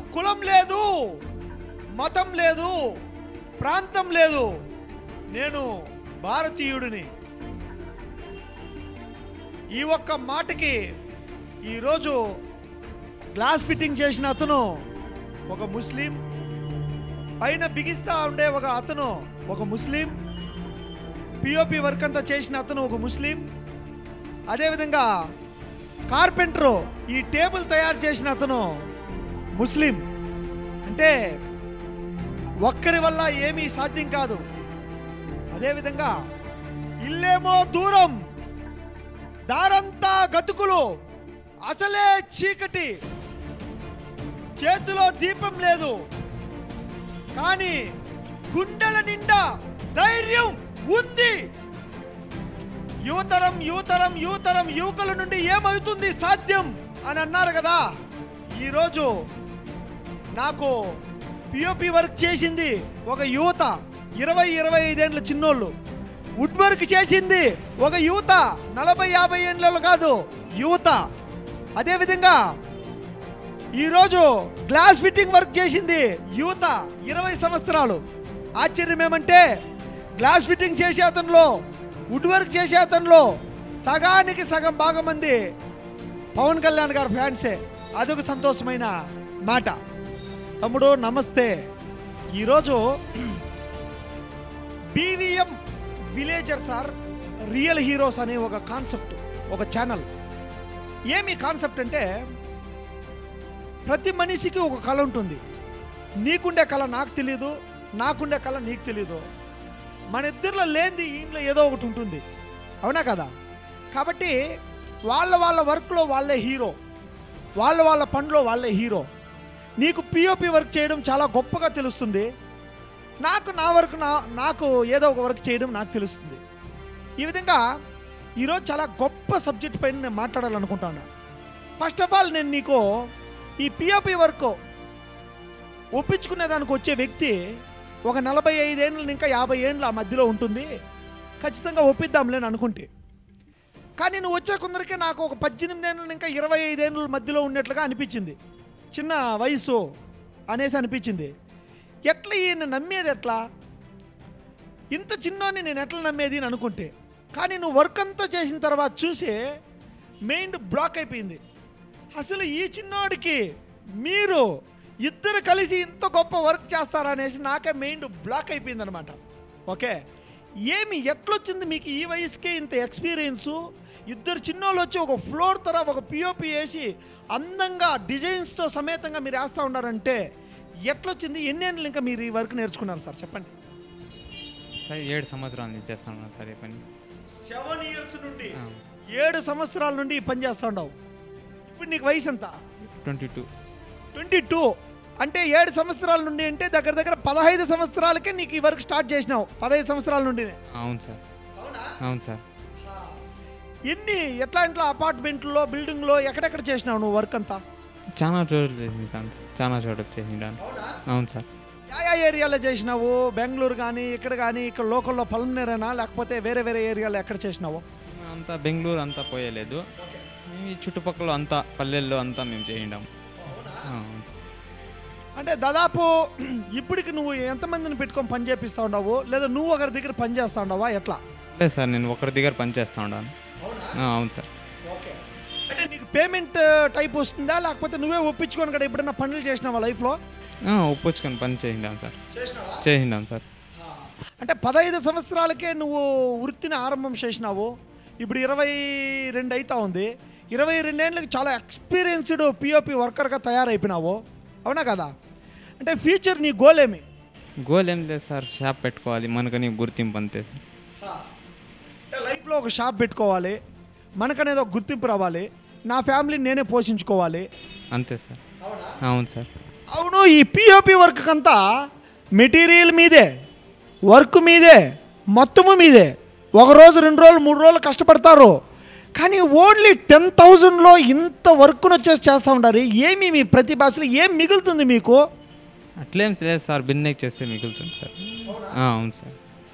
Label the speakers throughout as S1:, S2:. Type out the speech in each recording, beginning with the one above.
S1: కులం లేదు మతం లేదు ప్రాంతం లేదు నేను భారతీయుడిని ఈ ఒక్క మాటకి ఈరోజు గ్లాస్ ఫిట్టింగ్ చేసిన అతను ఒక ముస్లిం పైన బిగిస్తా ఉండే ఒక అతను ఒక ముస్లిం పిఓపి వర్క్ అంతా చేసిన అతను ఒక ముస్లిం అదేవిధంగా కార్పెంటరు ఈ టేబుల్ తయారు చేసిన అతను ముస్లిం అంటే ఒక్కరి వల్ల ఏమీ సాధ్యం కాదు అదేవిధంగా ఇల్లేమో దూరం దారంతా గతుకులు అసలే చీకటి చేతిలో దీపం లేదు కానీ గుండెల నిండా ధైర్యం ఉంది యువతరం యువతరం యువతరం యువకుల నుండి ఏమవుతుంది సాధ్యం అని అన్నారు కదా ఈరోజు నాకు పిఓపి వర్క్ చేసింది ఒక యువత ఇరవై ఇరవై ఐదేండ్ల చిన్నోళ్ళు వుడ్ వర్క్ చేసింది ఒక యువత నలభై యాభై ఏండ్లలో కాదు యువత అదేవిధంగా ఈరోజు గ్లాస్ ఫిట్టింగ్ వర్క్ చేసింది యువత ఇరవై సంవత్సరాలు ఆశ్చర్యం ఏమంటే గ్లాస్ ఫిట్టింగ్ చేసే అతనిలో వుడ్ వర్క్ చేసే అతనిలో సగానికి సగం భాగం మంది పవన్ కళ్యాణ్ గారు ఫ్యాన్సే అదొక సంతోషమైన మాట తమ్ముడు నమస్తే ఈరోజు BVM villagers are real heroes అనే ఒక కాన్సెప్ట్ ఒక ఛానల్ ఏమి కాన్సెప్ట్ అంటే ప్రతి మనిషికి ఒక కళ ఉంటుంది నీకుండే కళ నాకు తెలియదు నాకుండే కళ నీకు తెలియదు మన ఇద్దరిలో లేనిది ఇంట్లో ఏదో ఒకటి ఉంటుంది అవునా కదా కాబట్టి వాళ్ళ వాళ్ళ వర్క్లో వాళ్ళే హీరో వాళ్ళ వాళ్ళ పనిలో వాళ్ళే హీరో నీకు పిఓపి వర్క్ చేయడం చాలా గొప్పగా తెలుస్తుంది నాకు నా వర్క్ నా నాకు ఏదో ఒక వర్క్ చేయడం నాకు తెలుస్తుంది ఈ విధంగా ఈరోజు చాలా గొప్ప సబ్జెక్ట్ పైన నేను మాట్లాడాలనుకుంటున్నా ఫస్ట్ ఆఫ్ ఆల్ నేను నీకు ఈ పిఓపి వర్క్ ఒప్పించుకునే దానికి వచ్చే వ్యక్తి ఒక నలభై ఐదేళ్ళు ఇంకా యాభై ఏండ్ల ఆ మధ్యలో ఉంటుంది ఖచ్చితంగా ఒప్పిద్దాంలేని అనుకుంటే కానీ నువ్వు వచ్చే కొందరికే నాకు ఒక పద్దెనిమిది ఏళ్ళు ఇంకా ఇరవై ఐదేళ్ళ మధ్యలో ఉన్నట్లుగా అనిపించింది చిన్న వయసు అనేసి అనిపించింది ఎట్లా ఈయన నమ్మేది ఎట్లా ఇంత చిన్నోని నేను ఎట్లా నమ్మేది అని అనుకుంటే కానీ నువ్వు వర్క్ అంతా చేసిన తర్వాత చూసి మైండ్ బ్లాక్ అయిపోయింది అసలు ఈ చిన్నోడికి మీరు ఇద్దరు కలిసి ఇంత గొప్ప వర్క్ చేస్తారా అనేసి నాకే మైండ్ బ్లాక్ అయిపోయింది అనమాట ఓకే ఏమి ఎట్లొచ్చింది మీకు ఈ వయసుకే ఇంత ఎక్స్పీరియన్సు ఇద్దరు చిన్నోళ్ళు వచ్చి ఒక ఫ్లోర్ తర ఒక పిఓపి వేసి అందంగా డిజైన్స్తో సమేతంగా మీరు వేస్తూ ఉన్నారంటే ఎట్లొచ్చింది ఎన్నేళ్ళు ఇంకా మీరు ఈ వర్క్ నేర్చుకున్నారు సార్ చెప్పండి
S2: సార్ ఏడు సంవత్సరాల నుంచి చేస్తున్నాను సార్ ఈ పని
S1: సెవెన్ ఇయర్స్ నుండి
S2: ఆ.
S1: ఏడు సంవత్సరాల నుండి ఈ పని చేస్తూ ఉండవు ఇప్పుడు నీకు వయసు ఎంత
S2: ట్వంటీ టూ
S1: ట్వంటీ టూ అంటే ఏడు సంవత్సరాల నుండి అంటే దగ్గర దగ్గర పదహైదు సంవత్సరాలకే నీకు ఈ వర్క్ స్టార్ట్ చేసినావు పదహైదు సంవత్సరాల నుండి
S2: అవును సార్ అవును సార్
S1: ఎన్ని ఎట్లా ఇంట్లో అపార్ట్మెంట్లో బిల్డింగ్లో ఎక్కడెక్కడ చేసినావు నువ్వు వర్క్ అంతా
S2: చాలా చోట్ల చేసింది సార్ చాలా చోట్ల చేసిండాను అవును సార్
S1: యా ఏరియాలో చేసినావు బెంగళూరు కానీ ఇక్కడ కానీ ఇక్కడ లోకల్లో పలమనేరేనా లేకపోతే వేరే వేరే ఏరియాలో ఎక్కడ చేసినావు
S2: అంతా బెంగళూరు అంతా పోయలేదు ఈ చుట్టుపక్కల అంతా పల్లెల్లో అంతా మేము చేయిండాము ఆ, అవును సార్.
S1: అంటే దాదాపు ఇప్పటికి నువ్వు ఎంతమందిని పెట్టుకొని పని చేపిస్తా ఉండవు లేదా నువ్వు ఒకరి దగ్గర పని చేస్తా ఉండవా ఎట్లా
S2: లేదు సార్ నేను ఒకరి దగ్గర పని చేస్తూ ఉన్నాను ఆ, అవును సార్
S1: ఓకే అంటే నీకు పేమెంట్ టైప్ వస్తుందా లేకపోతే నువ్వే ఒప్పించుకొని కదా ఎప్పుడన్నా పనులు చేసినావా లైఫ్లో
S2: ఆ, ఒప్పించుకొని పని చేయిండాను సార్ చేయిండాను సార్
S1: అంటే పదహైదు సంవత్సరాలకే నువ్వు వృత్తిని ఆరంభం చేసినావు ఇప్పుడు ఇరవై రెండు అవుతా ఉంది ఇరవై రెండేళ్ళకి చాలా ఎక్స్పీరియన్స్డ్ పిఓపి వర్కర్గా తయారైపోయినావు అవునా కదా అంటే ఫ్యూచర్ నీ గోల్ ఏమి
S2: గోల్ ఏం లేదు సార్ షాప్ పెట్టుకోవాలి మనకని గుర్తింపు అంతే సార్
S1: అంటే లైఫ్లో ఒక షాప్ పెట్టుకోవాలి మనకనేది ఒక గుర్తింపు రావాలి నా ఫ్యామిలీని నేనే పోషించుకోవాలి
S2: అంతే సార్ అవును సార్
S1: అవును ఈ పిఓపి వర్క్ అంతా మెటీరియల్ మీదే వర్క్ మీదే మొత్తము మీదే ఒక రోజు రెండు రోజులు మూడు రోజులు కష్టపడతారు కానీ ఓన్లీ టెన్ థౌజండ్లో ఇంత వర్క్ను వచ్చేసి చేస్తూ ఉంటారు ఏమి మీ ప్రతిభ అసలు ఏం మిగులుతుంది మీకు
S2: అట్లేం లేదు సార్ బిన్నెక్ చేస్తే మిగులుతుంది సార్ ఆ, అవును సార్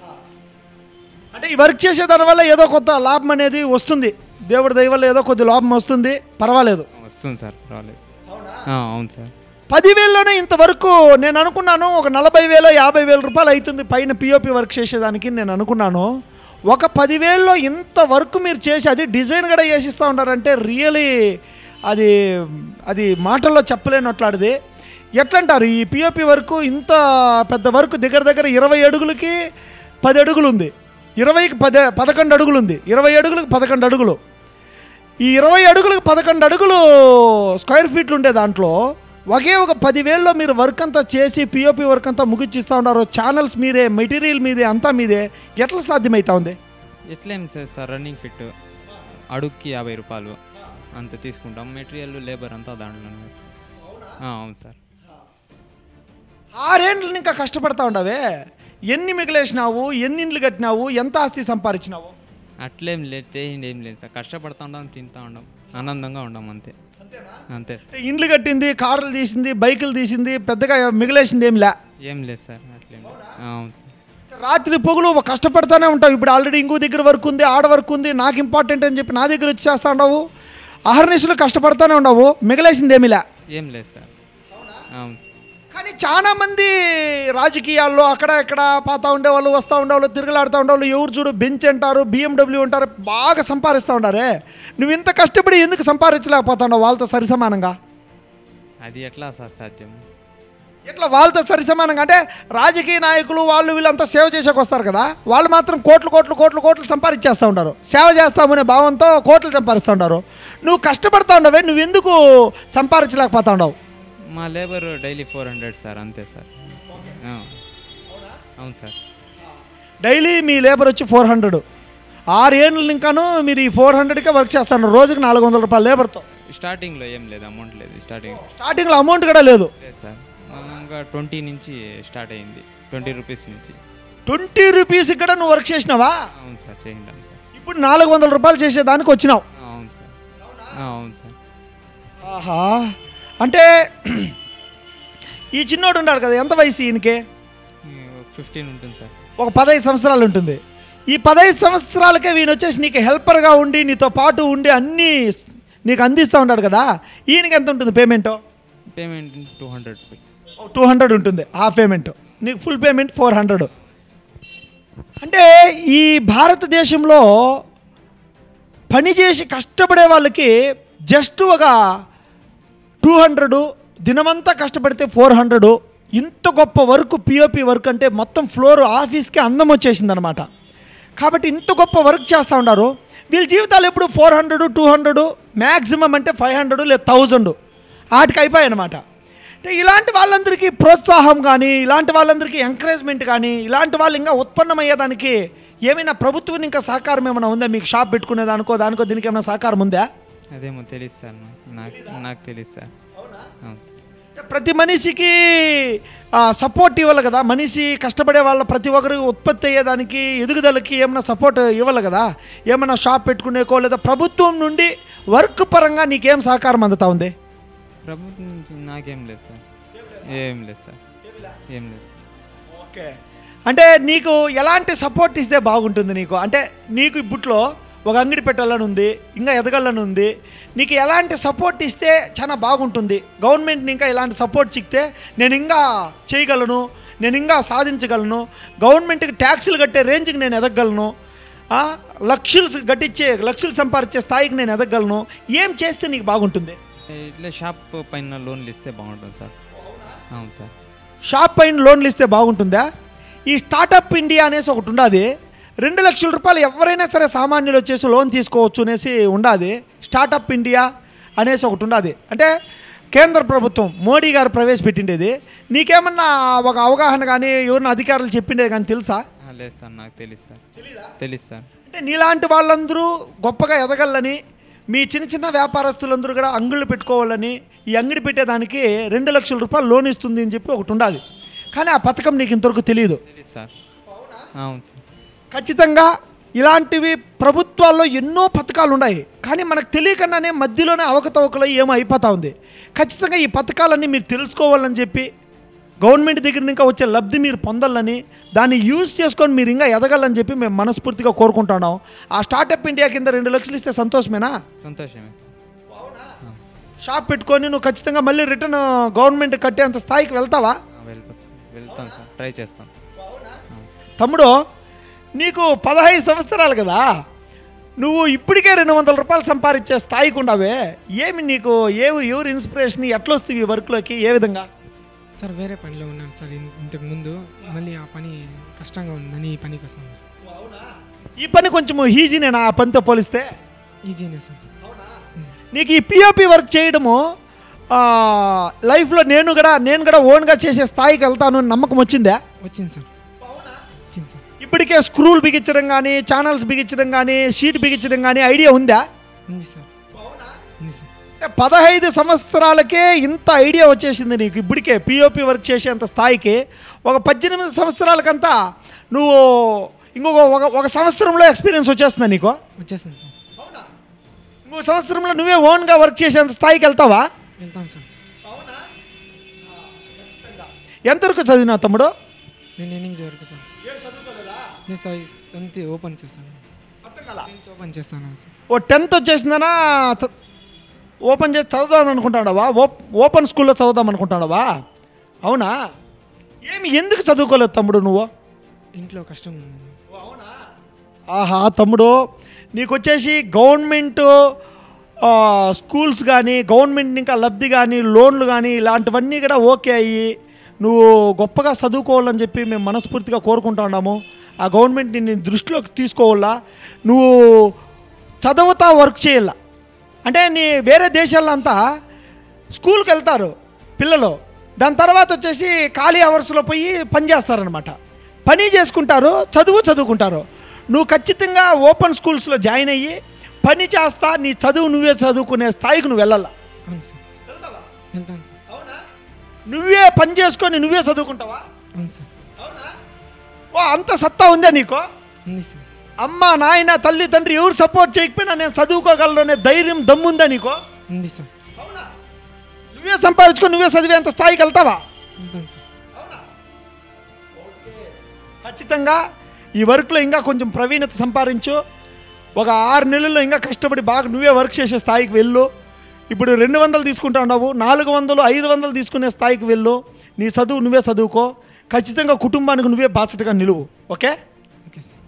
S1: అంటే ఈ వర్క్ చేసే దానివల్ల ఏదో కొంత లాభం అనేది వస్తుంది దేవుడి దయ వల్ల ఏదో కొద్ది లాభం వస్తుంది పర్వాలేదు
S2: వస్తుంది సార్ పర్వాలేదు ఆ, అవును సార్
S1: పదివేల్లోనే ఇంతవరకు నేను అనుకున్నాను ఒక నలభై వేలు యాభై వేల రూపాయలు అవుతుంది పైన పిఓపి వర్క్ చేసేదానికి నేను అనుకున్నాను ఒక పదివేల్లో ఇంత వర్క్ మీరు చేసి అది డిజైన్ కూడా చేసిస్తూ ఉన్నారంటే రియలీ అది అది మాటల్లో చెప్పలేనట్లాడిది ఎట్లంటారు ఈ పిఓపి వరకు ఇంత పెద్ద వరకు దగ్గర దగ్గర ఇరవై అడుగులకి పది అడుగులు ఉంది ఇరవైకి పది పదకొండు అడుగులు ఉంది ఇరవై అడుగులకు పదకొండు అడుగులు ఈ ఇరవై అడుగులకు పదకొండు అడుగులు స్క్వేర్ ఫీట్లు ఉండే దాంట్లో ఒకే ఒక పదివేల్లో మీరు వర్క్ అంతా చేసి పిఓపి వర్క్ అంతా ముగిచ్చిస్తూ ఉన్నారు ఛానల్స్ మీరే మెటీరియల్ మీదే అంతా మీదే ఎట్లా సాధ్యమవుతా ఉంది
S2: ఎట్లేం సార్ సార్ రన్నింగ్ ఫిట్ అడుగుకి యాభై రూపాయలు అంత తీసుకుంటాం మెటీరియల్ లేబర్ అంతా దాంట్లోనే వేస్తాం. ఆ, అవును సార్
S1: ఆరేండ్లు ఇంకా కష్టపడతా ఉండవే ఎన్ని మిగిలేసినావు ఎన్ని ఇండ్లు కట్టినావు ఎంత ఆస్తి సంపాదించినావు
S2: అట్లేం లేదు చేయండి ఏం లేదు సార్ కష్టపడతా ఉండం తింటా ఉండం ఆనందంగా ఉండం అంతే అంతే సార్
S1: ఇండ్లు కట్టింది కార్లు తీసింది బైకులు తీసింది పెద్దగా మిగిలేసింది ఏం లే
S2: ఏం లేదు సార్ అట్లేం లేదు. ఆ, అవును సార్
S1: రాత్రి పొగులు కష్టపడతానే ఉంటావు ఇప్పుడు ఆల్రెడీ ఇంకో దగ్గర వర్క్ ఉంది ఆడ వర్క్ ఉంది నాకు ఇంపార్టెంట్ అని చెప్పి నా దగ్గర వచ్చి చేస్తా ఉండవు అహర్నిశలు కష్టపడతానే ఉండవు మిగిలేసింది ఏమిలే
S2: ఏం లేదు సార్ అవును సార్
S1: కానీ చాలా మంది రాజకీయాల్లో అక్కడ ఇక్కడ పాతా ఉండేవాళ్ళు వస్తూ ఉండేవాళ్ళు తిరుగులాడుతూ ఉండేవాళ్ళు ఎవరు చూడు బెంచ్ అంటారు బిఎండబ్ల్యూ అంటారు బాగా సంపాదిస్తూ ఉండారే నువ్వు ఇంత కష్టపడి ఎందుకు సంపాదించలేకపోతున్నావు వాళ్ళతో సరిసమానంగా
S2: అది ఎట్లా సార్ సాధ్యం
S1: ఇట్లా వాళ్ళతో సరిసమానంగా అంటే రాజకీయ నాయకులు వాళ్ళు వీళ్ళంతా సేవ చేసేకి వస్తారు కదా వాళ్ళు మాత్రం కోట్లు కోట్లు కోట్లు కోట్లు సంపాదించేస్తూ ఉంటారు సేవ చేస్తామనే భావంతో కోట్లు సంపాదిస్తూ ఉంటారు నువ్వు కష్టపడతా ఉండవే నువ్వు ఎందుకు సంపాదించలేకపోతా ఉండవు
S2: మా labour daily four hundred sir అంతే సార్ ఆ. అవును సార్
S1: డైలీ మీ లేబర్ వచ్చి ఫోర్ హండ్రెడ్ ఆరు ఏళ్ళు ఇంకాను మీరు ఈ ఫోర్ హండ్రెడ్కే వర్క్ చేస్తాను రోజుకి నాలుగు వందల రూపాయలు లేబర్తో
S2: స్టార్టింగ్లో ఏం లేదు అమౌంట్ లేదు స్టార్టింగ్
S1: స్టార్టింగ్లో అమౌంట్ కూడా లేదు
S2: లేదు సార్ ఇంకా ట్వంటీ నుంచి స్టార్ట్ అయింది ట్వంటీ రూపీస్ నుంచి
S1: ట్వంటీ రూపీస్ కూడా నువ్వు వర్క్ చేసినావా
S2: అవును సార్ చేయండి సార్
S1: ఇప్పుడు నాలుగు వందల రూపాయలు చేసేదానికి వచ్చినావు
S2: ఆ, అవును సార్ ఆ, అవును సార్
S1: ఆహా అంటే ఈ చిన్నోడు ఉన్నాడు కదా ఎంత వయసు ఈయనకి
S2: ఫిఫ్టీన్ ఉంటుంది సార్
S1: ఒక పదహైదు సంవత్సరాలు ఉంటుంది ఈ పదహైదు సంవత్సరాలకే వీని వచ్చేసి నీకు హెల్పర్గా ఉండి నీతో పాటు ఉండి అన్నీ నీకు అందిస్తూ ఉంటాడు కదా ఈయనకి ఎంత ఉంటుంది payment
S2: payment two hundred rupees
S1: two hundred ఉంటుంది ఆ పేమెంట్ నీకు ఫుల్ పేమెంట్ ఫోర్ హండ్రెడ్ అంటే ఈ భారతదేశంలో పని చేసి కష్టపడే వాళ్ళకి జస్ట్ ఒక టూ హండ్రెడ్ దినమంతా కష్టపడితే ఫోర్ హండ్రెడ్ ఇంత గొప్ప వర్క్ పిఓపి వర్క్ అంటే మొత్తం ఫ్లోర్ ఆఫీస్కి అందం వచ్చేసింది అనమాట కాబట్టి ఇంత గొప్ప వర్క్ చేస్తూ ఉన్నారు వీళ్ళ జీవితాలు ఎప్పుడు four hundred two hundred maximum అంటే ఫైవ్ హండ్రెడ్ లేదా థౌజండ్ వాటికి అయిపోయాయి అనమాట అంటే ఇలాంటి వాళ్ళందరికీ ప్రోత్సాహం కానీ ఇలాంటి వాళ్ళందరికీ ఎంకరేజ్మెంట్ కానీ ఇలాంటి వాళ్ళు ఇంకా ఉత్పన్నమయ్యేదానికి ఏమైనా ప్రభుత్వం ఇంకా సహకారం ఏమైనా ఉందా మీకు షాప్ పెట్టుకునే దానికో దానికో దీనికి ఏమైనా సహకారం ఉందా
S2: అదేమో తెలియదు సార్ నాకు నాకు నాకు తెలియదు సార్ అవును సార్
S1: అంటే ప్రతి మనిషికి సపోర్ట్ ఇవ్వాలి కదా మనిషి కష్టపడే వాళ్ళ ప్రతి ఒక్కరికి ఉత్పత్తి అయ్యేదానికి ఎదుగుదలకి ఏమైనా సపోర్ట్ ఇవ్వాలి కదా ఏమైనా షాప్ పెట్టుకునేకో లేదా ప్రభుత్వం నుండి వర్క్ పరంగా నీకేం సహకారం అందుతా ఉంది
S2: ప్రభుత్వం నుంచి నాకేం లేదు సార్ ఏం లేదు సార్ ఏం లేదు సార్
S1: ఓకే అంటే నీకు ఎలాంటి సపోర్ట్ ఇస్తే బాగుంటుంది నీకు అంటే నీకు ఇప్పట్లో ఒక అంగడి పెట్టాలని ఉంది ఇంకా ఎదగాలని ఉంది నీకు ఎలాంటి సపోర్ట్ ఇస్తే చాలా బాగుంటుంది గవర్నమెంట్ని ఇంకా ఇలాంటి సపోర్ట్ చిక్తే నేను ఇంకా చేయగలను నేను ఇంకా సాధించగలను గవర్నమెంట్కి ట్యాక్సులు కట్టే రేంజ్కి నేను ఎదగలను ఆ, లక్షలు గట్టించే లక్షలు సంపాదించే స్థాయికి నేను ఎదగలను ఏం చేస్తే నీకు బాగుంటుంది
S2: ఇట్లా షాప్ పైన లోన్లు ఇస్తే బాగుంటుంది సార్ అవును సార్
S1: షాప్ పైన లోన్లు ఇస్తే బాగుంటుందా ఈ స్టార్టప్ ఇండియా అనేసి ఒకటి ఉండాది రెండు లక్షల రూపాయలు ఎవరైనా సరే సామాన్యులు వచ్చేసి లోన్ తీసుకోవచ్చు అనేసి ఉండాది స్టార్టప్ ఇండియా అనేసి ఒకటి ఉండాది అంటే కేంద్ర ప్రభుత్వం మోడీ గారు ప్రవేశపెట్టిండేది నీకేమన్నా ఒక అవగాహన కానీ ఎవరైనా అధికారులు చెప్పిండేది కానీ తెలుసా
S2: ఆ, లేదు సార్ నాకు తెలియదు సార్ తెలియదు సార్
S1: అంటే నీలాంటి వాళ్ళందరూ గొప్పగా ఎదగలని మీ చిన్న చిన్న వ్యాపారస్తులందరూ కూడా అంగుళ్ళు పెట్టుకోవాలని ఈ అంగడి పెట్టేదానికి రెండు లక్షల రూపాయలు లోన్ ఇస్తుంది అని చెప్పి ఒకటి ఉండాలి కానీ ఆ పథకం నీకు ఇంతవరకు తెలియదు
S2: తెలియదు సార్ అవును సార్
S1: ఖచ్చితంగా ఇలాంటివి ప్రభుత్వాల్లో ఎన్నో పథకాలు ఉన్నాయి కానీ మనకు తెలియకుండానే మధ్యలోనే అవకతవకలు ఏమో అయిపోతా ఉంది ఖచ్చితంగా ఈ పథకాలన్నీ మీరు తెలుసుకోవాలని చెప్పి గవర్నమెంట్ దగ్గర ఇంకా వచ్చే లబ్ధి మీరు పొందాలని దాన్ని యూజ్ చేసుకొని మీరు ఇంకా ఎదగాలని చెప్పి మేము మనస్ఫూర్తిగా కోరుకుంటున్నాం ఆ స్టార్టప్ ఇండియా కింద రెండు లక్షలు ఇస్తే సంతోషమేనా
S2: సంతోషమే సార్
S1: షాప్ పెట్టుకొని నువ్వు ఖచ్చితంగా మళ్ళీ రిటర్న్ గవర్నమెంట్ కట్టేంత స్థాయికి వెళ్తావా
S2: ఆ, వెళ్ళిపో వెళ్తాను సార్ ట్రై చేస్తాను ఆ, సార్.
S1: తమ్ముడు నీకు పదహైదు సంవత్సరాలు కదా నువ్వు ఇప్పటికే రెండు వందల రూపాయలు సంపాదించే స్థాయికి ఉండవే ఏమి నీకు ఏ ఎవరు ఇన్స్పిరేషన్ ఎట్లా వస్తుంది ఈ వర్క్లోకి ఏ విధంగా
S3: సార్ వేరే పనిలో ఉన్నాను సార్ ఇన్- ఇంతకు ముందు మళ్ళీ ఆ పని కష్టంగా ఉందని ఈ పనికి వస్తాను సార్
S1: ఈ పని కొంచెం ఈజీనేనా ఆ పనితో పోలిస్తే
S3: ఈజీనే సార్
S1: నీకు ఈ పిఓపి వర్క్ చేయడము ఆ, లైఫ్లో నేను కూడా నేను కూడా ఓన్గా చేసే స్థాయికి వెళ్తాను అని నమ్మకం వచ్చిందా
S3: వచ్చింది సార్ వచ్చింది సార్
S1: ఇప్పటికే స్క్రూలు బిగించడం కానీ ఛానల్స్ బిగించడం కానీ షీట్ బిగించడం కానీ ఐడియా ఉందా
S3: ఉంది సార్ ఉంది సార్
S1: అంటే పదహైదు సంవత్సరాలకే ఇంత ఐడియా వచ్చేసింది నీకు ఇప్పటికే పిఓపి వర్క్ చేసేంత స్థాయికి ఒక పద్దెనిమిది సంవత్సరాలకంతా నువ్వు ఇంకొక ఒక ఒక సంవత్సరంలో ఎక్స్పీరియన్స్ వచ్చేస్తుందా నీకు
S3: వచ్చేసింది సార్
S1: ఇంకొక సంవత్సరంలో నువ్వే ఓన్గా వర్క్ చేసేంత స్థాయికి వెళ్తావా
S3: వెళ్తాను సార్
S1: ఎంతవరకు చదివినా తమ్ముడు
S3: నేను ఎనిమిది వరకు సార్ నేను సార్ టెన్త్ ఓపెన్ చేస్తాను టెన్త్ ఓపెన్ చేస్తాను సార్
S1: ఓ టెన్త్ వచ్చేసిందనా చ- ఓపెన్ చేసి చదువుదాం అనుకుంటాడావా ఓప్ ఓపెన్ స్కూల్లో చదువుదాం అనుకుంటాడావా అవునా ఏమి ఎందుకు చదువుకోలేదు తమ్ముడు నువ్వు
S3: ఇంట్లో కష్టం ఉంది
S1: ఆహా తమ్ముడు నీకు వచ్చేసి గవర్నమెంట్ ఆ, స్కూల్స్ కానీ గవర్నమెంట్ ఇంకా లబ్ధి కానీ లోన్లు కానీ ఇలాంటివన్నీ కూడా ఓకే అయ్యి నువ్వు గొప్పగా చదువుకోవాలని చెప్పి మేము మనస్ఫూర్తిగా కోరుకుంటా ఉన్నాము ఆ గవర్నమెంట్ నిన్ను దృష్టిలోకి తీసుకోవాలా నువ్వు చదువుతా వర్క్ చేయాల అంటే నీ వేరే దేశాల్లో అంతా స్కూల్కి వెళ్తారు పిల్లలు దాని తర్వాత వచ్చేసి ఖాళీ అవర్స్లో పోయి పని చేస్తారనమాట పని చేసుకుంటారు చదువు చదువుకుంటారు నువ్వు ఖచ్చితంగా ఓపెన్ స్కూల్స్లో జాయిన్ అయ్యి పని చేస్తా నీ చదువు నువ్వే చదువుకునే స్థాయికి నువ్వు వెళ్ళాల
S3: అవును సార్ వెళ్తాను సార్
S1: నువ్వే పని చేసుకొని నువ్వే చదువుకుంటావా
S3: అవును సార్
S1: ఓ అంత సత్తా ఉందా నీకు
S3: ఉంది సార్
S1: అమ్మ నాయన తల్లి తండ్రి ఎవరు సపోర్ట్ చేయకపోయినా నేను చదువుకోగలను అనే ధైర్యం దమ్ముందా నీకు
S3: ఉంది సార్
S1: నువ్వే సంపాదించుకొని నువ్వే చదివేంత స్థాయికి వెళ్తావా
S3: వెళ్తాను సార్
S1: ఖచ్చితంగా ఈ వర్క్లో ఇంకా కొంచెం ప్రవీణత సంపాదించు ఒక ఆరు నెలల్లో ఇంకా కష్టపడి బాగా నువ్వే వర్క్ చేసే స్థాయికి వెళ్ళు ఇప్పుడు రెండు వందలు తీసుకుంటా ఉన్నావు నాలుగు వందలు ఐదు వందలు తీసుకునే స్థాయికి వెళ్ళు నీ చదువు నువ్వే చదువుకో ఖచ్చితంగా కుటుంబానికి నువ్వే బాధ్యతగా నిలువు ఓకే
S3: ఓకే సార్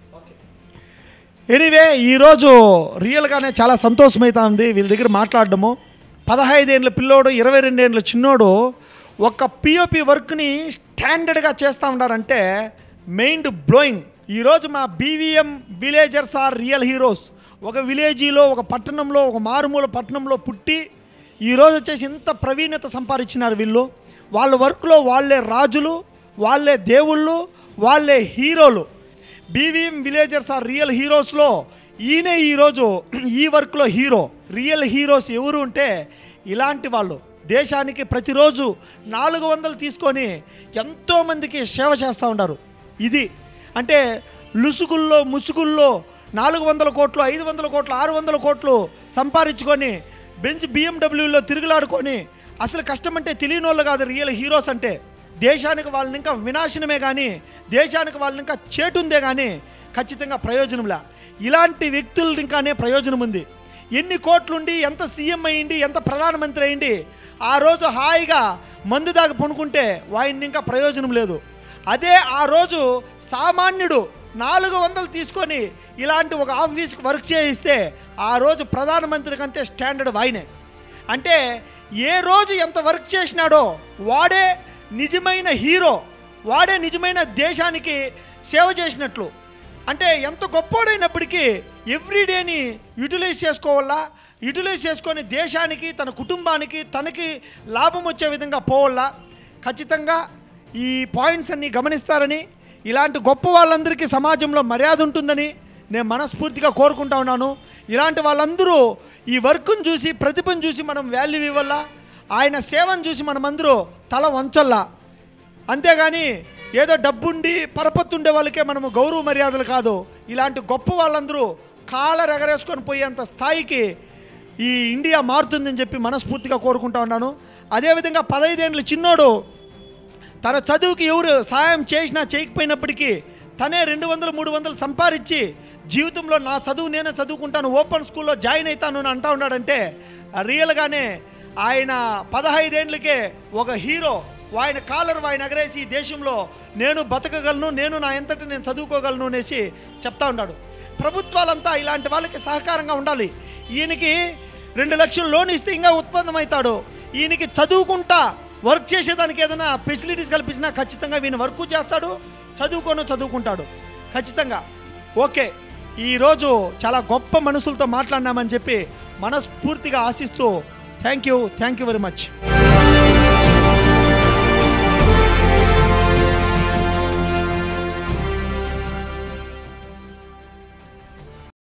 S1: ఎనీవే ఈరోజు రియల్గానే చాలా సంతోషమైతా ఉంది వీళ్ళ దగ్గర మాట్లాడడము పదహైదేండ్ల పిల్లోడు ఇరవై రెండేండ్ల చిన్నోడు ఒక పిఓపి వర్క్ని స్టాండర్డ్గా చేస్తూ ఉన్నారంటే మైండ్ బ్లోయింగ్ ఈరోజు మా BVM villagers are real heroes ఒక విలేజీలో ఒక పట్టణంలో ఒక మారుమూల పట్టణంలో పుట్టి ఈరోజు వచ్చేసి ఇంత ప్రవీణత సంపాదించినారు వీళ్ళు వాళ్ళ వర్క్లో వాళ్ళే రాజులు వాళ్ళే దేవుళ్ళు వాళ్ళే హీరోలు బీవీఎం విలేజర్స్ ఆర్ రియల్ హీరోస్లో ఈయనే ఈరోజు ఈ వర్క్లో హీరో రియల్ హీరోస్ ఎవరు ఉంటే ఇలాంటి వాళ్ళు దేశానికి ప్రతిరోజు నాలుగు వందలు తీసుకొని ఎంతోమందికి సేవ చేస్తూ ఉన్నారు ఇది అంటే లుసుగుల్లో ముసుగుల్లో నాలుగు వందల కోట్లు ఐదు వందల కోట్లు ఆరు వందల కోట్లు సంపాదించుకొని బెంచ్ బిఎండబ్ల్యూలో తిరుగులాడుకొని అసలు కష్టం అంటే తెలియని వాళ్ళు కాదు రియల్ హీరోస్ అంటే దేశానికి వాళ్ళని ఇంకా వినాశనమే కానీ దేశానికి వాళ్ళని ఇంకా చేటుందే కానీ ఖచ్చితంగా ప్రయోజనంలా ఇలాంటి వ్యక్తులు ఇంకానే ప్రయోజనం ఉంది ఎన్ని కోట్లుండి ఎంత సీఎం అయ్యింది ఎంత ప్రధానమంత్రి అయ్యింది ఆ రోజు హాయిగా మందు దాకా పొనుకుంటే వాయిని ఇంకా ప్రయోజనం లేదు అదే ఆ రోజు సామాన్యుడు నాలుగు వందలు తీసుకొని ఇలాంటి ఒక ఆఫీస్కి వర్క్ చేయిస్తే ఆ రోజు ప్రధానమంత్రి కంటే స్టాండర్డ్ వాయినే అంటే ఏ రోజు ఎంత వర్క్ చేసినాడో వాడే నిజమైన హీరో వాడే నిజమైన దేశానికి సేవ చేసినట్లు అంటే ఎంత గొప్పోడైనప్పటికీ ఎవ్రీడేని యూటిలైజ్ చేసుకోవాలా యూటిలైజ్ చేసుకొని దేశానికి తన కుటుంబానికి తనకి లాభం వచ్చే విధంగా పోవాలా ఖచ్చితంగా ఈ పాయింట్స్ అన్ని గమనిస్తారని ఇలాంటి గొప్ప వాళ్ళందరికీ సమాజంలో మర్యాద ఉంటుందని నేను మనస్ఫూర్తిగా కోరుకుంటా ఉన్నాను ఇలాంటి వాళ్ళందరూ ఈ వర్క్ను చూసి ప్రతిభను చూసి మనం వాల్యూ ఇవ్వాలా ఆయన సేవను చూసి మనమందరూ తల వంచల్లా అంతేగాని ఏదో డబ్బుండి పరపత్తు ఉండే వాళ్ళకే మనము గౌరవ మర్యాదలు కాదు ఇలాంటి గొప్ప వాళ్ళందరూ కాలర్ ఎగరేసుకొని పోయేంత స్థాయికి ఈ ఇండియా మారుతుందని చెప్పి మనస్ఫూర్తిగా కోరుకుంటా ఉన్నాను అదేవిధంగా పదహైదేండ్ల చిన్నోడు తన చదువుకి ఎవరు సాయం చేసినా చేయకపోయినప్పటికీ తనే రెండు వందలు మూడు వందలు సంపాదించి జీవితంలో నా చదువు నేనే చదువుకుంటాను ఓపెన్ స్కూల్లో జాయిన్ అవుతాను అని అంటా ఉన్నాడంటే రియల్గానే ఆయన పదహైదేండ్లకే ఒక హీరో ఆయన కాలర్ ఆయన ఎగరేసి ఈ దేశంలో నేను బతకగలను నేను నా ఎంతటి నేను చదువుకోగలను అనేసి చెప్తా ఉన్నాడు ప్రభుత్వాలంతా ఇలాంటి వాళ్ళకి సహకారంగా ఉండాలి ఈయనకి రెండు లక్షలు లోన్ ఇస్తే ఇంకా ఉత్పన్నమవుతాడు ఈయనకి చదువుకుంటా వర్క్ చేసేదానికి ఏదైనా ఫెసిలిటీస్ కల్పించినా ఖచ్చితంగా వీని వర్క్ చేస్తాడు చదువుకోను చదువుకుంటాడు ఖచ్చితంగా ఓకే ఈరోజు చాలా గొప్ప మనసులతో మాట్లాడినామని చెప్పి మనస్ఫూర్తిగా ఆశిస్తూ thank you thank you very much